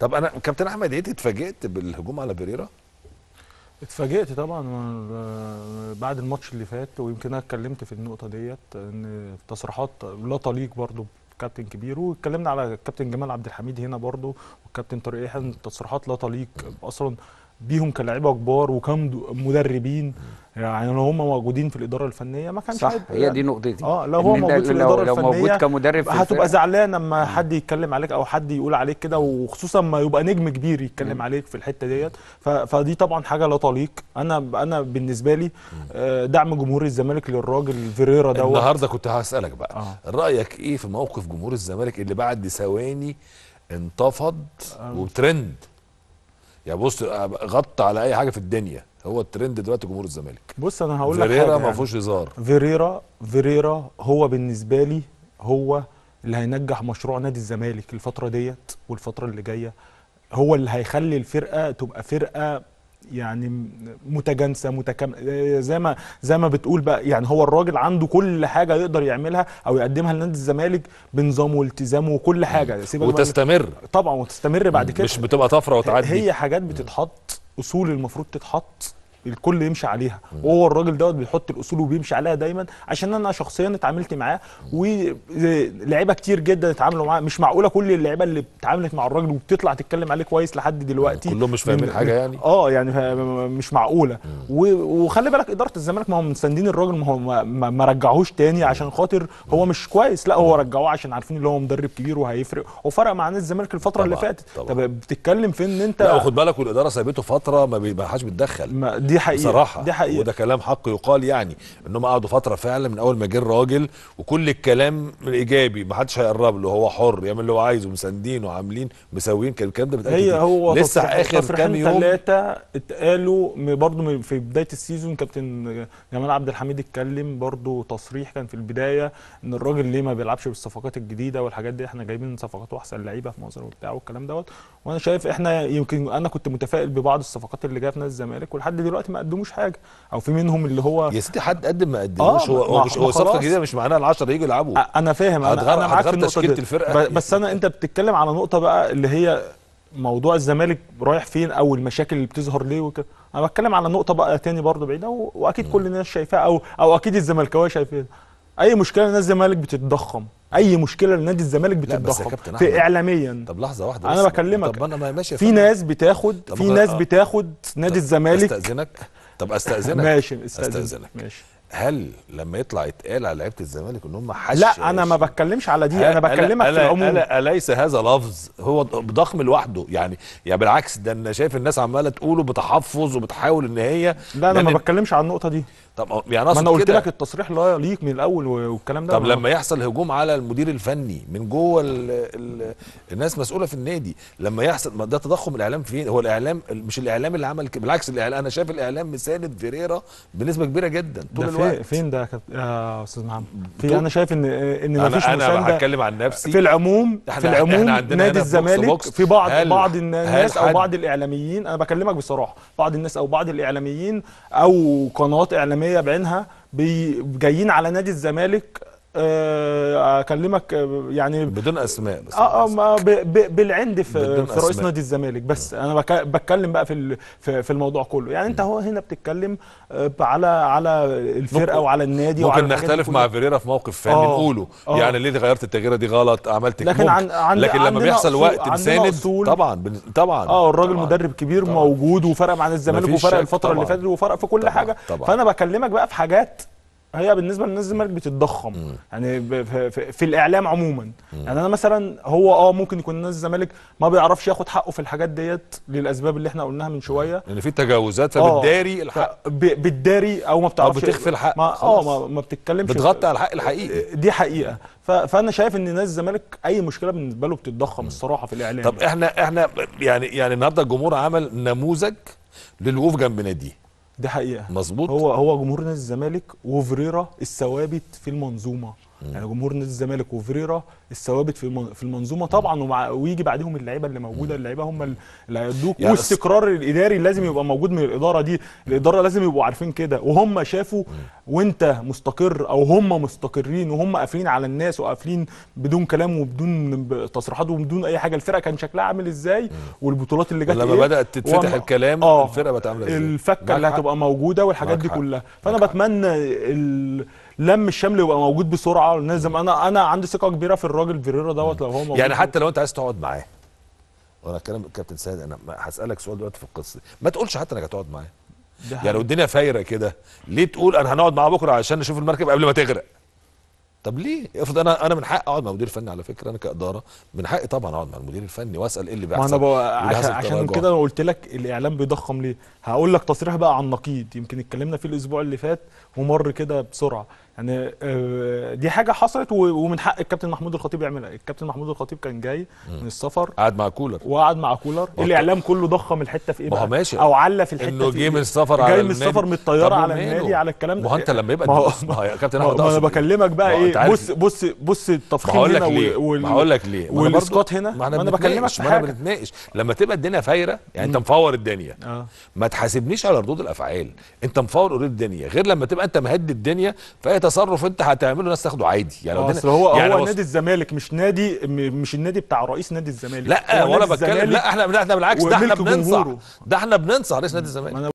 طب انا كابتن احمد ايه اتفاجئت بالهجوم على فيريرا اتفاجئت طبعا آه، بعد الماتش اللي فات ويمكن انا اتكلمت في النقطه ديت ان تصريحات لا تليق برضو كابتن كبير واتكلمنا على الكابتن جمال عبد الحميد هنا برضو والكابتن طارق يحيى تصريحات لا تليق اصلا بيهم كلاعيبه كبار وكم مدربين يعني لو هم موجودين في الاداره الفنيه ما كانش صح هيبقى هي يعني دي نقطتي اه لو هو إن أنت موجود في لو, الاداره لو موجود الفنيه كمدرب في هتبقى الفرقة، زعلان لما حد يتكلم عليك او حد يقول عليك كده وخصوصا ما يبقى نجم كبير يتكلم عليك في الحته ديت ف- فدي طبعا حاجه لا تليق انا انا بالنسبه لي آه، دعم جمهور الزمالك للراجل فيريرا دوت النهارده كنت هسالك بقى آه. رايك ايه في موقف جمهور الزمالك اللي بعد ثواني انتفض وترند يعني بص غطى على اي حاجه في الدنيا هو الترند دلوقتي جمهور الزمالك بص انا هقول لك فيريرا حاجه ما يعني. فيهوش هزار فيريرا فيريرا هو بالنسبه لي هو اللي هينجح مشروع نادي الزمالك الفتره ديت والفتره اللي جايه هو اللي هيخلي الفرقه تبقى فرقه يعني م- متجانسه متكامله زي ما زي ما بتقول بقى يعني هو الراجل عنده كل حاجه يقدر يعملها او يقدمها لنادي الزمالك بنظامه والتزامه وكل حاجه سيبك بقى من- وتستمر طبعا وتستمر بعد كده مش بتبقى طفره وتعدي هي حاجات بتتحط اصول المفروض تتحط الكل يمشي عليها وهو الراجل دوت بيحط الاصول وبيمشي عليها دايما عشان انا شخصيا اتعاملت معاه ولعيبه كتير جدا اتعاملوا معاه مش معقوله كل اللعيبه اللي اتعاملت مع الراجل وبتطلع تتكلم عليه كويس لحد دلوقتي كلهم مش فاهمين من- حاجة يعني؟ اه يعني ف- مش معقوله و- وخلي بالك اداره الزمالك ما هم مساندين الراجل ما هو ما, ما ما رجعوش تاني عشان خاطر هو مش كويس لا هو رجعوه عشان عارفين ان هو مدرب كبير وهيفرق وفرق مع نادي الزمالك الفتره اللي طبعاً، فاتت طبعاً. طب بتتكلم في ان انت لا وخد بالك والاداره سابته فتره ما بي- ما حدش بيتدخل ما دي حقيقه بصراحه دي حقيقه وده كلام حق يقال يعني انهم قعدوا فتره فعلا من اول ما جه الراجل وكل الكلام ايجابي ما حدش هيقرب له هو حر يعمل اللي هو عايزه مساندين وعاملين مساويين كان الكلام ده بيتقال هي كتير. هو لسه تصريح- اخر كام تصريحين يوم ثلاثه اتقالوا م- برضو من- في بدايه السيزون كابتن جمال عبد الحميد اتكلم برضو تصريح كان في البدايه ان الراجل ليه ما بيلعبش بالصفقات الجديده والحاجات دي احنا جايبين صفقات واحسن لعيبه في مصر وبتاع والكلام دوت وانا شايف احنا يمكن انا كنت متفائل ببعض الصفقات اللي جايه في نادي الزمالك ولحد دلوقتي ما قدموش حاجه او في منهم اللي هو يا سيدي حد قدم ما قدموش آه، هو ما- هو مش ما هو صفقه خلاص. جديده مش معناها ال 10 يجوا يلعبوا أ- انا فاهم انا, هتغير- أنا معاك في هتغير النقطه تشكيلة دي الفرقة. ب- بس انا انت بتتكلم على نقطه بقى اللي هي موضوع الزمالك رايح فين او المشاكل اللي بتظهر ليه وكده انا بتكلم على نقطه بقى تاني برضو بعيده و- واكيد كل الناس شايفاها او او اكيد الزملكاويه شايفينها اي مشكله لنادي الزمالك بتتضخم اي مشكله لنادي الزمالك لا، بس يا بتتضخم كابتن في أحمد، اعلاميا طب لحظه واحده أنا بس. بكلمك. طب انا ما ماشي يا في فندم. ناس بتاخد طب في غ- ناس آه. بتاخد نادي الزمالك استاذنك طب استاذنك ماشي استاذنك استاذنك ماشي هل لما يطلع يتقال على لعيبه الزمالك ان هم حش لا انا ما بتكلمش على دي انا بكلمك في العموم ألا أليس هذا لفظ هو ضخم لوحده يعني يعني بالعكس ده انا شايف الناس عماله تقوله بتحفظ وبتحاول ان هي لا انا ما لأن- بتكلمش على النقطه دي طب يعني ما اقصد انا قلت كده. لك التصريح لا يليق من الاول والكلام ده طب ما- لما يحصل هجوم على المدير الفني من جوه ال ال الناس مسؤوله في النادي لما يحصل ما ده تضخم الاعلام فين هو الاعلام مش الاعلام اللي عمل كده بالعكس الاعلام انا شايف الاعلام مساند فيريرا بنسبه كبيره جدا طول ده الوقت في فين ده يا كابتن- يا استاذ محمد طول- في انا شايف ان ان ما فيش انا انا مسانده بتكلم عن نفسي في العموم إحنا- في العموم إحنا عندنا نادي هنا بوكس الزمالك بوكس. في بعض هل- بعض هل الناس او حد- بعض الاعلاميين انا بكلمك بصراحه بعض الناس او بعض الاعلاميين او قنوات اعلاميه بعينها بي- جايين على نادي الزمالك آه، اكلمك آه، يعني بدون اسماء بس اه اه ما ب- ب- بالعند في, بدون في رئيس أسماء. نادي الزمالك بس انا بك- بتكلم بقى في ال- في في الموضوع كله يعني انت هو هنا بتتكلم آه، على على الفرقه ممكن- وعلى النادي وعلى ممكن الحاجات دي نختلف كلها. مع فيريرا في موقف فني آه، نقوله آه. يعني ليه غيرت التغييره دي غلط عملت لكن ممكن. عن- عند- لكن لما عندنا بيحصل أصول- وقت عندنا مساند أصول. طبعا بن- طبعا اه الراجل طبعاً. مدرب كبير طبعاً. موجود وفرق مع الزمالك مفيش وفرق شك الفتره اللي طبعاً. فاتت وفرق في كل طبعاً، حاجه طبعاً. فانا بكلمك بقى في حاجات هي بالنسبه للناس الزمالك بتتضخم يعني ب- في, في, في الاعلام عموما يعني انا مثلا هو اه ممكن يكون نادي الزمالك ما بيعرفش ياخد حقه في الحاجات ديت للاسباب اللي احنا قلناها من شويه لان في تجاوزات آه، فبتداري الحق ف- ب- بتداري او ما بتعرفش بتخفي الحق، ما اه خلاص. ما, ما بتتكلمش بتغطي على الحق الحقيقي دي حقيقه ف- فانا شايف ان نادي الزمالك اي مشكله بالنسبه له بتتضخم الصراحه في الاعلام طب احنا احنا يعني يعني النهارده الجمهور عمل نموذج للوقوف جنب ناديه دي حقيقه مظبوط هو هو جمهور نادي الزمالك وفريرا الثوابت في المنظومه يعني جمهور نادي الزمالك وفريرا الثوابت في المن- في المنظومه طبعا ومع ويجي بعدهم اللعيبه اللي موجوده اللعيبه هم اللي هيدوك يعني والاستقرار الاداري لازم يبقى موجود من الاداره دي الاداره لازم يبقوا عارفين كده وهم شافوا وانت مستقر او هم مستقرين وهم قافلين على الناس وقافلين بدون كلام وبدون ب- تصريحات وبدون اي حاجه الفرقه كان شكلها عامل ازاي والبطولات اللي جت لما ايه بدات تتفتح وأما- الكلام آه، الفرقه بقت عامله ازاي الفكه معاك اللي حق. هتبقى موجوده والحاجات معاك دي حق. كلها فانا معاك حق. بتمنى اللم الشمل يبقى موجود بسرعه لازم انا انا عندي ثقه كبيره في الراجل فيريرا دوت لو هو موجود يعني حتى لو انت عايز تقعد معاه وانا كلام كابتن سيد انا ما- هسالك سؤال دلوقتي في القصه دي ما تقولش حتى انك هتقعد معاه ده يعني لو الدنيا فايره كده ليه تقول انا هنقعد معاه بكره عشان نشوف المركب قبل ما تغرق طب ليه افرض انا انا من حقي اقعد مع مدير فني على فكره انا كاداره من حقي طبعا اقعد مع المدير الفني واسال ايه اللي ما بيحصل انا بقى واللي عشان, حصل عشان تراجع. كده انا قلت لك الاعلام بيضخم ليه هقول لك تصريح بقى عن نقيض يمكن اتكلمنا فيه الاسبوع اللي فات ومر كده بسرعه يعني آه، دي حاجه حصلت و- ومن حق الكابتن محمود الخطيب يعملها الكابتن محمود الخطيب كان جاي من السفر قاعد مع كولر وقعد مع كولر هو الاعلام كله ضخم الحته في ايه ما هو بقى ماشي. او علّى في الحته انه في جه إيه؟ من السفر على جاي من النادي. السفر من الطياره طب على وماله؟ النادي على الكلام ده ما هو انت لما يبقى ما هو بص- ما هو يا كابتن ما هو احمد ما انا أقصد إيه؟ بكلمك بقى ما هو ايه أنت عارف بص بص بص ما التفخيم هقول لك هنا ليه وال- ما هقول لك ليه ما أنا برضو- والاسقاط هنا ما انا ما انا بكلمك في ما انا حاجه بنتناقش لما تبقى الدنيا فايره يعني انت مفور الدنيا اه ما تحاسبنيش على ردود الافعال انت مفور اوريدي الدنيا غير لما تبقى انت مهدي الدنيا فاي تصرف انت هتعمله الناس تاخده عادي يعني لو آه، الدنيا- اصل هو يعني هو بص- نادي الزمالك مش نادي م- مش النادي بتاع رئيس نادي الزمالك لا هو وانا نادي بتكلم الزمالك لا احنا لا احنا بالعكس ده احنا وملك بننصح جمهوره. ده احنا بننصح رئيس نادي الزمالك ما انا